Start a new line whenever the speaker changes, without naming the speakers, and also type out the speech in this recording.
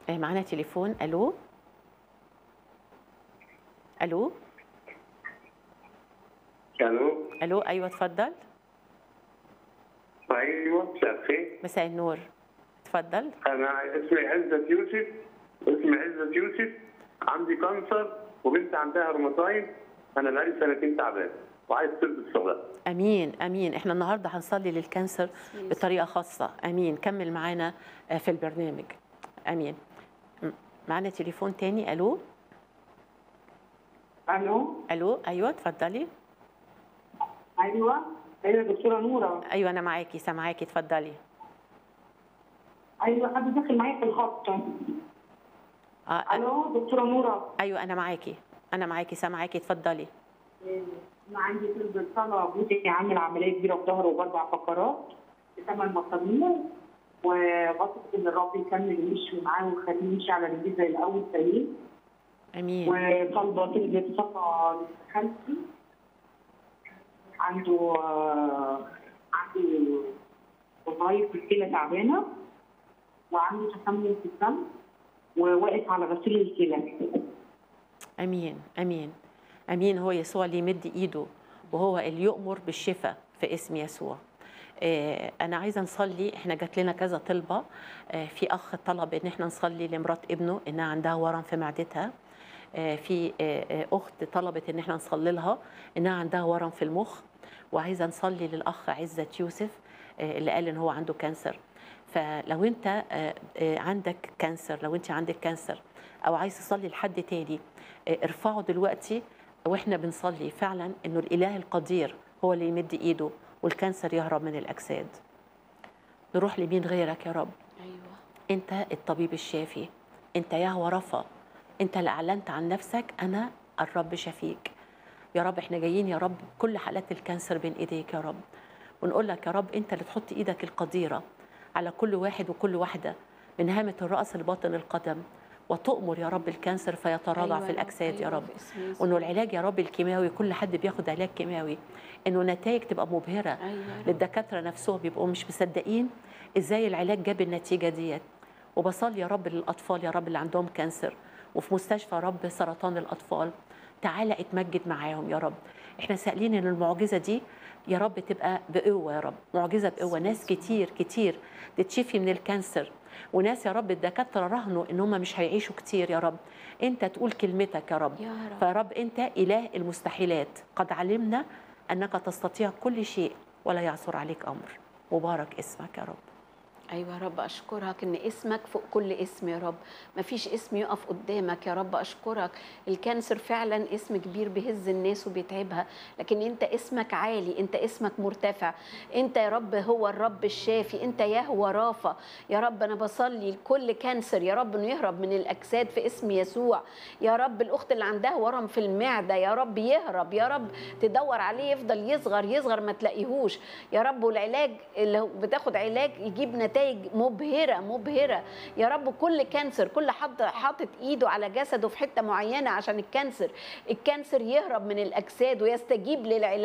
آه، معانا تليفون الو الو
الو
الو ايوه اتفضل
ايوه مساء الخير
مساء النور اتفضل
انا اسمي عزت يوسف اسمي عزت يوسف عندي كانسر وبنت عندها روماتايد انا بقالي سنتين تعبان وعايز تلبس شغلها
امين امين احنا النهارده هنصلي للكانسر بطريقه خاصه امين كمل معانا آه، في البرنامج امين م- معانا تليفون تاني الو
الو
الو ايوه اتفضلي
ايوه ايوه دكتوره نوره
ايوه انا معاكي سامعاكي اتفضلي
ايوه حد داخل معايا في الخط
آه أ-
الو دكتوره نوره
ايوه انا معاكي انا معاكي سامعاكي اتفضلي
انا عندي طلب الصلاه جوزي عامل عمليه كبيره في ظهره وباربع فقرات بثمان مسامير وبثق ان الرب يكمل يمشي معاه ويخليه يمشي على رجليه زي الاول سليم
امين
وطالبه طلبة صفا لخالتي عنده آه، عنده وظايف في الكلى تعبانه وعنده تسمم في الدم وواقف على غسيل الكلى
امين امين امين هو يسوع اللي يمد ايده وهو اللي يؤمر بالشفاء في اسم يسوع آه، انا عايزه نصلي احنا جات لنا كذا طلبه آه، في اخ طلب ان احنا نصلي لمرات ابنه انها عندها ورم في معدتها آه، في آه، آه، اخت طلبت ان احنا نصلي لها انها عندها ورم في المخ وعايزه نصلي للاخ عزت يوسف آه، اللي قال ان هو عنده كانسر فلو انت آه، آه، عندك كانسر لو انت عندك كانسر او عايز تصلي لحد تاني آه، ارفعه دلوقتي واحنا بنصلي فعلا انه الاله القدير هو اللي يمد ايده والكانسر يهرب من الاجساد نروح لمين غيرك يا رب
ايوه
انت الطبيب الشافي انت يهوى رفا انت اللي اعلنت عن نفسك انا الرب شفيك يا رب احنا جايين يا رب كل حالات الكانسر بين ايديك يا رب ونقول لك يا رب انت اللي تحط ايدك القديره على كل واحد وكل واحده من هامه الراس لباطن القدم وتؤمر يا رب الكانسر فيتراجع
أيوة
في
يا رب،
الاجساد يا
أيوة
رب
في اسم يسوع.
وانه العلاج يا رب الكيماوي كل حد بياخد علاج كيماوي انه نتائج تبقى مبهره
أيوة يا رب.
للدكاتره نفسهم بيبقوا مش مصدقين ازاي العلاج جاب النتيجه ديت وبصلي يا رب للاطفال يا رب اللي عندهم كانسر وفي مستشفى يا رب سرطان الاطفال تعالى اتمجد معاهم يا رب احنا سائلين ان المعجزه دي يا رب تبقى بقوه يا رب معجزه بقوه ناس كتير كتير تتشفي من الكانسر وناس يا رب الدكاتره رهنوا ان هم مش هيعيشوا كتير يا رب انت تقول كلمتك يا رب
يا رب.
فيا رب انت اله المستحيلات قد علمنا انك تستطيع كل شيء ولا يعثر عليك امر مبارك اسمك يا رب
ايوه يا رب اشكرك ان اسمك فوق كل اسم يا رب ما فيش اسم يقف قدامك يا رب اشكرك الكانسر فعلا اسم كبير بيهز الناس وبيتعبها لكن انت اسمك عالي انت اسمك مرتفع انت يا رب هو الرب الشافي انت يهوى رافع يا رب انا بصلي لكل كانسر يا رب انه يهرب من الاجساد في اسم يسوع يا رب الاخت اللي عندها ورم في المعده يا رب يهرب يا رب تدور عليه يفضل يصغر يصغر ما تلاقيهوش يا رب والعلاج اللي هو بتاخد علاج يجيب نتائج مبهره مبهره يا رب كل كانسر كل حد حاطط ايده على جسده في حته معينه عشان الكانسر الكانسر يهرب من الاجساد ويستجيب للعلاج